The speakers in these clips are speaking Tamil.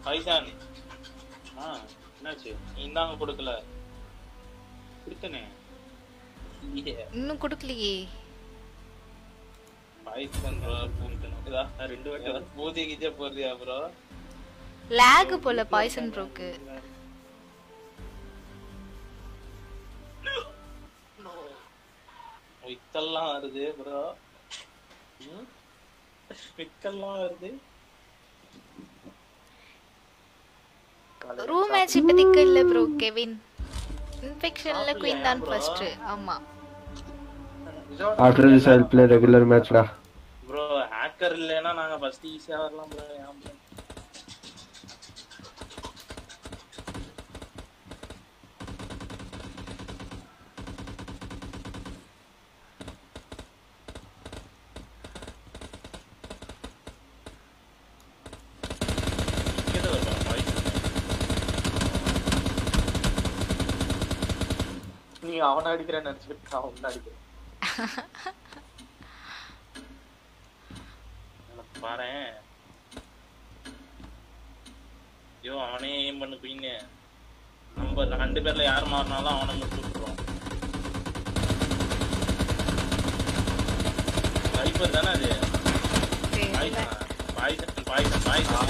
பைசான் ஆ என்னாச்சு இந்தாங்க கொடுக்கல கொடுத்தனே இன்னும் கொடுக்கலையே பைசான் ப்ரோ இதா நான் ரெண்டு வாட்டி ஏதோ பூதி கிச்ச போறியா ப்ரோ லேக் போல பாய்சன் ப்ரோக்கு விக்கெல்லாம் வருது ப்ரோ விக்கெல்லாம் வருது ரூம் மேட்ச் இப்போதைக்கு இல்ல ப்ரோ கெவின் இன்ஃபெக்ஷன்ல குயின் தான் ஃபர்ஸ்ட் ஆமா After this, I'll play regular match, da. Bro hacker இல்லைன்னா நாங்க ஃபர்ஸ்ட் ஈஸியா வரலாம் ப்ரோ ஏன் bro? இங்கதான் வருவா, poison. நீ அவனை அடிக்கிறேன்னு நினைச்சுக்கிட்டு நான் உன்னை அடிக்கிறேன் எனக்கு பாரேன் ஐயோ அவனே ஏம் பண்ணு குயின்னு நம்ம ரெண்டு பேர்ல யார் மாறினாலும் அவனை முடிச்சு விட்டுருவோம் வைப்பர் தானே அது பாய்சன் பாய்சன் பாய்சன் பாய்சன்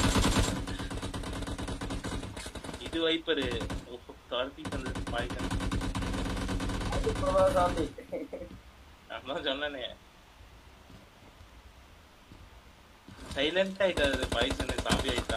இது வைப்பரு துரத்தி பண்றது பாய்சன் அதான் சொன்னனே சைலண்ட் ஆயிட்டாரு பாய்சன் சாம்பி ஆயிட்டா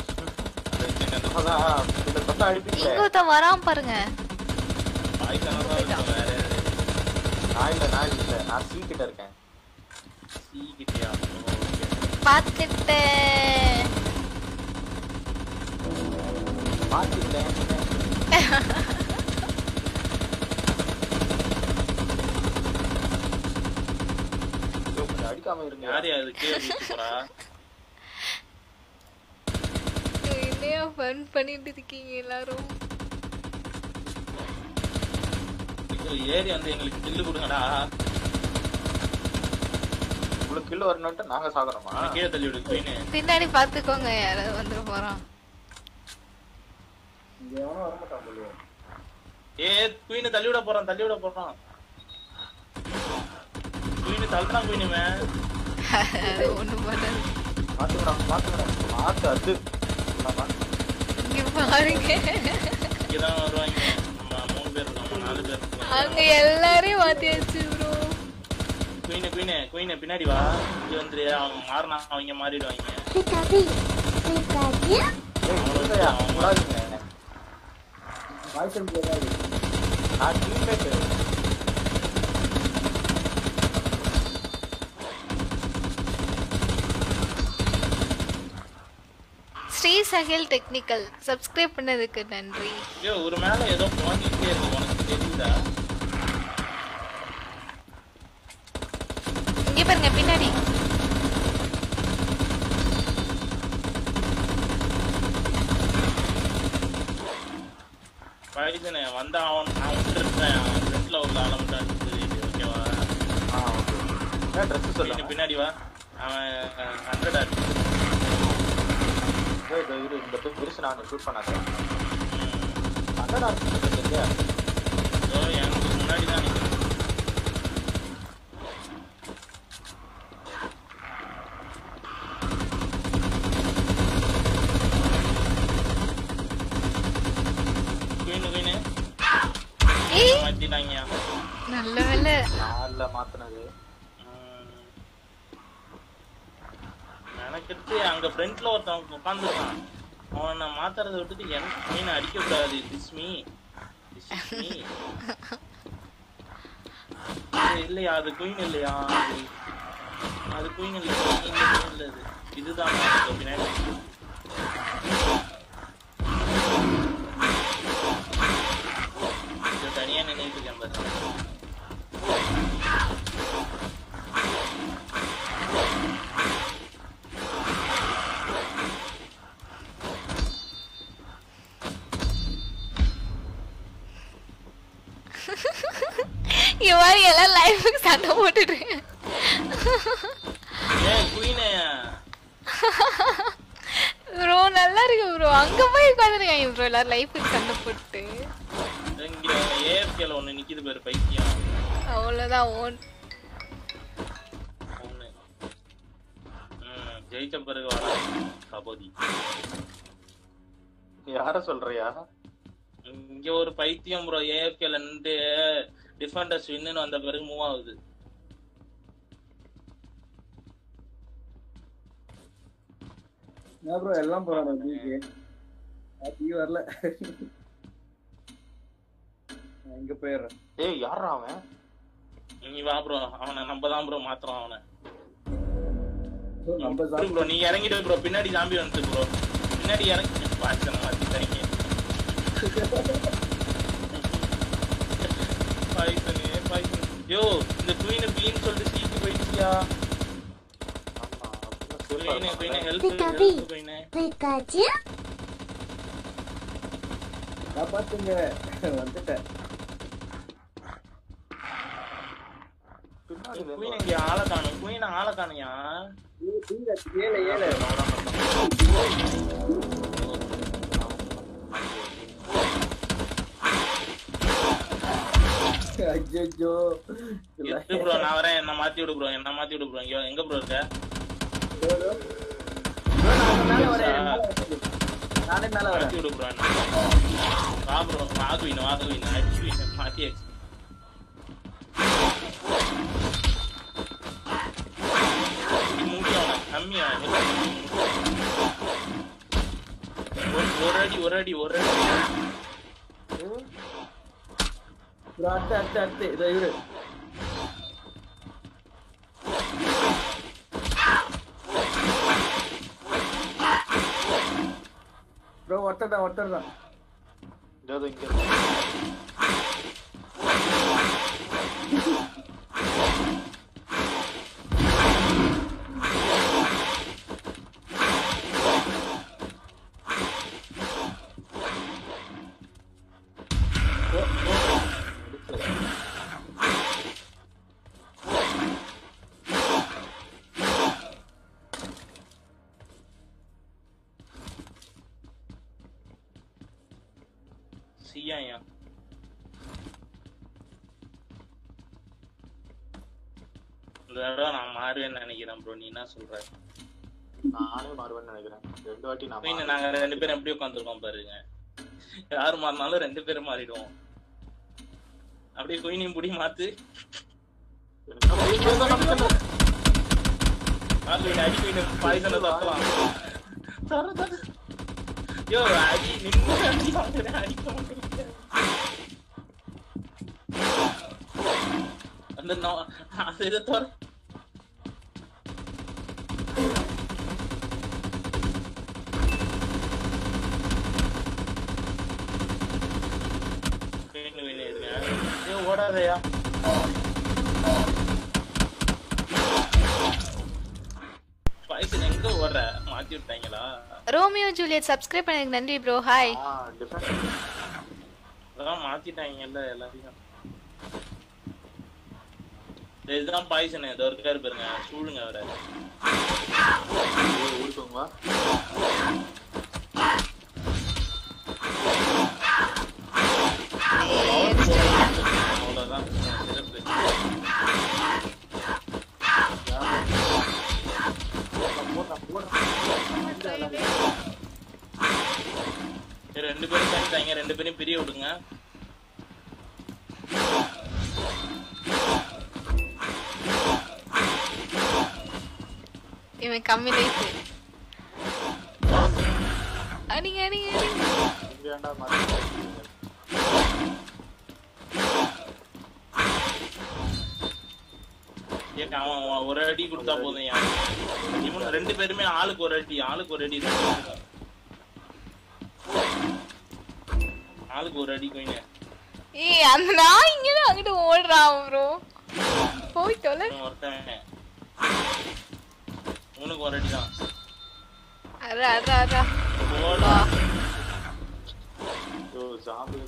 அதான் இதை சொன்னா அடிப்பீங்களே இங்க ஒருத்தன் வரான் பாருங்க பாய்சனா தான் இருக்கும் வேற யாரு? நான் இல்ல நான் இல்ல நான் சி கிட்ட இருக்கேன் சி கிட்டயா ஓகே பாத்துட்டேன் மாத்திக்கிட்டேன் ஐயோ, கொஞ்சம் அடிக்காம இருங்க யாரு அது கீழே குதிச்சு போறா என்னையா ஃபன் பண்ணிட்டு இருக்கீங்க எல்லாரும் இது ஏறி வந்து எங்களுக்கு கில்லு கொடுங்கடா உங்களுக்கு கில் வரணும்ட்டு நாங்க சாகுறோமா அவனை கீழே தள்ளி விடு குயினு பின்னாடி பாத்துக்கோங்க யாராவது வந்துட போறான் இங்க எவனும் வரமாட்டான் போலியே ஏ குயினு தள்ளி விட போறான் தள்ளி விட போறான் குயினு தள்ளுறான் குயினுமே அது ஒண்ணும் பண்ணாது மாத்துக்கிறான் மாத்துக்கிறான் மாத்து அது ஆமா. இங்க பாருங்க இங்கதான் வருவாங்க நம்ம மூணு பேர் இருக்கோம் நாலு பேர் இருக்கோம் அங்க எல்லாரையும் மாத்தியாச்சு ப்ரோ குயினு குயினு குயினு பின்னாடி வா இங்க வந்துரு அவங்க மாறினா அவங்க மாறிடுவாங்க ஏய், இல்லையா, விடாதீங்க. நான் teammate. Sri Sahel technical subscribe பண்ணதுக்கு நன்றி ஐயோ ஒரு மேல ஏதோ போஞ்சிட்டே இருக்கு உனக்கு தெரியுதா இங்க பாருங்க பின்னாடி பாய்சனு வந்தா அவன் அவன் விட்டுருப்பேன் அவன் ஃப்ரெண்ட்ல உள்ள ஆளை மட்டும் அடிச்சு தெரியுது ஓகேவா ஆ, okay. ஏன் dress குயினு சொல்லுங்க. பின்னாடி வா அவன் ஹண்ட்ரட் அடிச்சு ஏய், இதோ இரு, இந்த பெ- பெருசு நான் shoot பண்ணாத. அங்கடா இருக்கு, தெரியுதா? ஸோ எனக்கு முன்னாடி தான் நிற்கிறேன் குயினு குயினு ஏய் மாத்திட்டாங்க நல்ல வேலை நான் இல்ல மாத்துனது. எனக்கு அங்க ஃப்ரண்ட்ல ஒருத்தன் உட்காந்துருக்கான் அவனை மாத்துறதை விட்டுட்டு எனக்கு மீன் அடிக்க கூடாது திஸ் மீ மீ இல்லையா அது குயின் இல்லையா அது- அது குயின் இல்லை queen இல்ல queen இல்ல அது இதுதான் மாத்துறது பின்னாடி இது தனியா நின்னுட்டு இருக்கேன் பாரு இங்க மாதிரி எல்லாம் லைஃபுக்கு சண்டை போட்டுட்டு ஏன் குயினே ப்ரோ நான் நல்லா இருக்கு ப்ரோ அங்க போய் உட்காந்துருக்காங்க ப்ரோ எல்லாரும் லைஃபுக்கு சண்டை போட்டு இங்க ஏஎஃப்கேல ஒண்ணு நிக்குது பேரு பைத்தியம் அவ்வளவுதான் ஓன் ஒண்ணு ம் ஜெயிச்ச பிறகு வர கபோதி யார சொல்றியா இங்க ஒரு பைத்தியம் ப்ரோ ஏஎஃப்கேல நின்று டிஃபெண்டர்ஸ் வின்னு வந்த பிறகு மூவ் ஆகுது என்ன ப்ரோ எல்லாம் போறாங்க பிக்கு அது வரல நான் இங்க போயிடுறேன் ஏய் யாரா அவன் நீ வா ப்ரோ அவனை நம்ம தான் ப்ரோ மாத்துறோம் அவனை So, நம்ம சாப்பிட்டு ப்ரோ நீங்க இறங்கிடு ப்ரோ பின்னாடி ஜாம்பி வந்து ப்ரோ பின்னாடி இறங்கி பாய்ச்சன மாத்தி தரீங்க பாய்சனே பாய்சன் யோ இந்த குயின் பீன் சொல்லிட்டு சீட்டு போயிடுச்சியா ஆமா அப்படின்னா குயினே safe ஆ குயினே இருப்பாங்க. ஹெல்ப் ஹெல்ப் குயினே காப்பாத்துங்க வந்துட்டேன் பின்னாடி இருந்து குயின் இங்க ஆளை காணும் குயின் ஆளை காணியா ஏழு ஏழு ஐயோ எது ப்ரோ நான் வரேன் என்ன மாத்தி விடு ப்ரோ என்ன மாத்தி விடு ப்ரோ இங்க எங்க ப்ரோ இருக்க நானே மேல வரேன் மாத்தி விடு ப்ரோ வா ப்ரோ வா குயின் வா குயின் அடிச்சு குயின் மாத்தி அடிச்சு முடியும் கம்மியா ஒரு அடி ஒரு அடி ஒரு அடி ப்ரோ அடுத்து அடுத்து அடுத்து இதோ இவரு ப்ரோ ஒருத்தர் தான் ஒருத்தர் தான் இதோ இங்க இருக்கு. சியாயா இந்த தடவை நான் மாறுவேன்னு நினைக்கிறேன் ப்ரோ நீ என்ன சொல்ற நானே மாறுவேன்னு நினைக்கிறேன் ரெண்டு வாட்டி நான் குயின் மாறுவேன். நாங்க ரெண்டு பேரும் எப்படி உட்காந்துருக்கோம் பாருங்க யார் மாறினாலும் ரெண்டு பேரும் மாறிடுவோம் அப்படியே குயினையும் புடி மாத்து எனக்கு தான் போய் பேச நமக்கு மாத்து குயின் அடி குயின் பாய்சனை தப்பலாம் தர தர யோ அடி நின்னு அடி வாங்குறேன் அடிக்க மாட்டேங்கிறேன் அந்த நோ- அது இதை தர குயின் குயின் இருங்க ஏய் ஓடாதயா பாய்சன் எங்க ஓடுற மாத்தி விட்டாங்களா ரோமியோ ஜூலியட் சப்ஸ்கிரைப் பண்ணதுக்கு நன்றி ப்ரோ ஹாய் ஆ டிஃபரெண்ட் அதான் மாத்திட்டாங்கல்ல எல்லாத்தையும் இதுதான் பாய்சன் ஏதோ இருக்காரு பாருங்க சூழுங்க அவரை ஊருக்குங்க வா அவ்வளவுதான் சிறப்பு சரி, ரெண்டு பேரும் சேர்ந்துட்டாங்க ரெண்டு பேரும் பிரிய விடுங்க இவன் கம்மி லைஃப் அடிங்க அடிங்க அடிங்க இங்க ஏன்டா மாத்தி ஏன் அவன் அவன் ஒரு அடி கொடுத்தா போதும் ஏன் இவனு ரெண்டு பேருமே ஆளுக்கு ஒரு அடி ஆளுக்கு ஒரு அடி தான். ஆளுக்கு ஒரு அடி கோயிங்க ஏய் அந்த நான் இங்க அங்கிட்டு ஓடுறான் ப்ரோ போய் தொலை ஒருத்தன் உனக்கு ஒரு அடி தான் அரா அரா அரா போடா ஐயோ zombie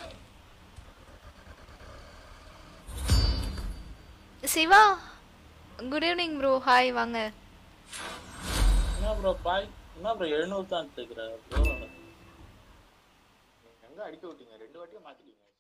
Shiva good evening bro hi வாங்க என்ன ப்ரோ பாய் என்ன ப்ரோ எழுநூறு தான் எடுத்துக்கிற ப்ரோ எங்க அடிக்க விட்டீங்க ரெண்டு வாட்டியும் மாத்திட்டீங்க